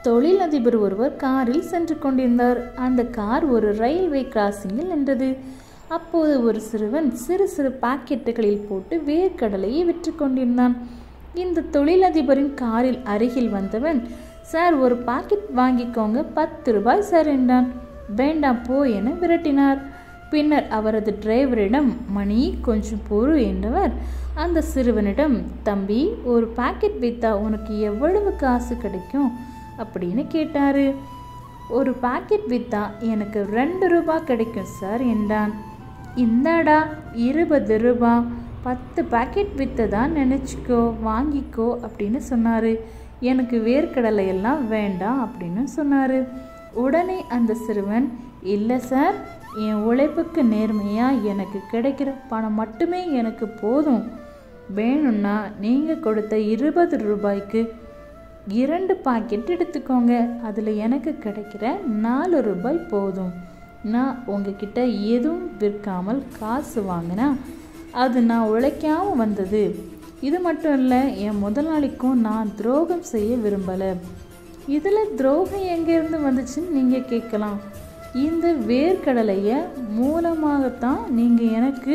தொழிலதிபர் ஒருவர் காரில் சென்று கொண்டிருந்தார் அந்த கார் ஒரு ரயில்வே கிராசிங்கில் நின்றது அப்போது ஒரு சிறுவன் சிறு சிறு பாக்கெட்டுகளில் போட்டு வேர்க்கடலையை விற்று கொண்டிருந்தான் இந்த தொழிலதிபரின் காரில் அருகில் வந்தவன் சார் ஒரு பாக்கெட் வாங்கிக்கோங்க பத்து ரூபாய் சார் என்றான் வேண்டாம் போ என விரட்டினார் பின்னர் அவரது டிரைவரிடம் மணி கொஞ்சம் பொறு என்றவர் அந்த சிறுவனிடம் தம்பி ஒரு பாக்கெட் விற்றா உனக்கு எவ்வளவு காசு கிடைக்கும் அப்படின்னு கேட்டார் ஒரு பாக்கெட் விற்றா எனக்கு ரெண்டு ரூபா கிடைக்கும் சார் என்றான் இந்தாடா இருபது ரூபா பத்து பாக்கெட் விற்றதா நினச்சிக்கோ வாங்கிக்கோ அப்படின்னு சொன்னார் எனக்கு வேர்க்கடலை எல்லாம் வேண்டாம் அப்படின்னு சொன்னார் உடனே அந்த சிறுவன் இல்லை சார் என் உழைப்புக்கு நேர்மையாக எனக்கு கிடைக்கிற பணம் மட்டுமே எனக்கு போதும் வேணும்னா நீங்கள் கொடுத்த இருபது ரூபாய்க்கு இரண்டு பாக்கெட் எடுத்துக்கோங்க அதில் எனக்கு கிடைக்கிற நாலு ரூபாய் போதும் நான் உங்ககிட்ட எதுவும் விற்காமல் காசு வாங்கினா அது நான் உழைக்காம வந்தது இது மட்டும் இல்லை என் முதலாளிக்கும் நான் துரோகம் செய்ய விரும்பலை இதில் துரோகம் எங்கேருந்து வந்துச்சுன்னு நீங்கள் கேட்கலாம் இந்த வேர்க்கடலையை மூலமாகத்தான் நீங்கள் எனக்கு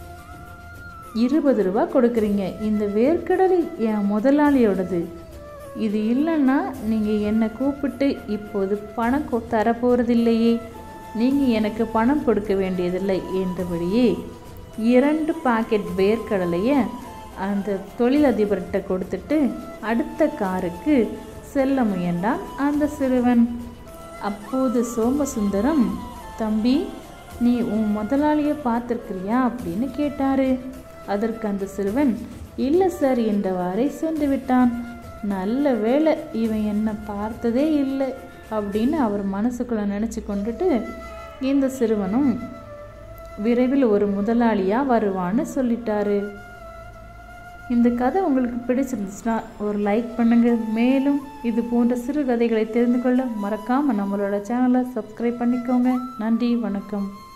இருபது ரூபா கொடுக்குறீங்க இந்த வேர்க்கடலை என் முதலாளியோடது இது இல்லைன்னா நீங்கள் என்னை கூப்பிட்டு இப்போது பணம் கொ தரப்போகிறதில்லையே நீங்கள் எனக்கு பணம் கொடுக்க வேண்டியதில்லை என்றபடியே இரண்டு பாக்கெட் வேர்க்கடலையை அந்த தொழிலதிபர்கிட்ட கொடுத்துட்டு அடுத்த காருக்கு செல்ல முயன்றான் அந்த சிறுவன் அப்போது சோமசுந்தரம் தம்பி நீ உன் முதலாளியை பார்த்துருக்கிறியா அப்படின்னு கேட்டாரு அதற்கு அந்த சிறுவன் இல்லை சார் என்றவாறே சென்று விட்டான் நல்ல வேளை இவன் என்னை பார்த்ததே இல்லை அப்படின்னு அவர் மனசுக்குள்ளே நினச்சி கொண்டுட்டு இந்த சிறுவனும் விரைவில் ஒரு முதலாளியாக வருவான்னு சொல்லிட்டாரு இந்த கதை உங்களுக்கு பிடிச்சிருந்துச்சுன்னா ஒரு லைக் பண்ணுங்கள் மேலும் இது போன்ற சிறு கதைகளை தெரிந்து கொள்ள மறக்காமல் நம்மளோட சேனலை சப்ஸ்கிரைப் பண்ணிக்கோங்க நன்றி வணக்கம்